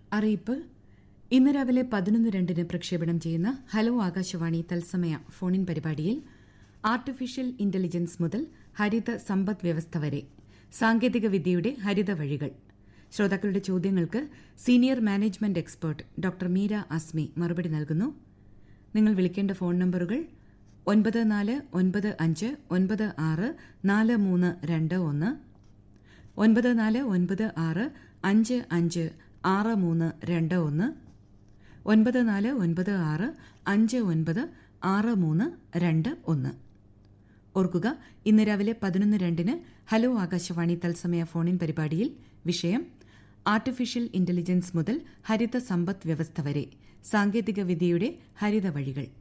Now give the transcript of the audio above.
അറിയിപ്പ് ഇന്ന് രാവിലെ പതിനൊന്ന് രണ്ടിന് പ്രക്ഷേപണം ചെയ്യുന്ന ഹലോ ആകാശവാണി തത്സമയ ഫോണിൻ പരിപാടിയിൽ ആർട്ടിഫിഷ്യൽ ഇന്റലിജൻസ് മുതൽ ഹരിത സമ്പദ് വ്യവസ്ഥ വരെ സാങ്കേതിക വിദ്യയുടെ ഹരിത വഴികൾ ശ്രോതാക്കളുടെ ചോദ്യങ്ങൾക്ക് senior management expert doctor Meera Asmi മറുപടി നൽകുന്നു നിങ്ങൾ വിളിക്കേണ്ട ഫോൺ നമ്പറുകൾ ഒൻപത് നാല് ഒൻപത് അഞ്ച് ഒൻപത് ആറ് നാല് മൂന്ന് രണ്ട് ഒന്ന് ഒൻപത് നാല് ഒൻപത് ആറ് അഞ്ച് അഞ്ച് ആറ് മൂന്ന് രണ്ട് ഒന്ന് ഒൻപത് നാല് ഒൻപത് ആറ് അഞ്ച് ഒൻപത് ആറ് മൂന്ന് രണ്ട് ഒന്ന് ഓർക്കുക ഇന്ന് രാവിലെ പതിനൊന്ന് രണ്ടിന് ഹലോ ആകാശവാണി തത്സമയ ഫോണിൻ പരിപാടിയിൽ വിഷയം ആർട്ടിഫിഷ്യൽ ഇന്റലിജൻസ് മുതൽ ഹരിത സമ്പദ് വ്യവസ്ഥ വരെ സാങ്കേതിക വിദ്യയുടെ ഹരിത വഴികൾ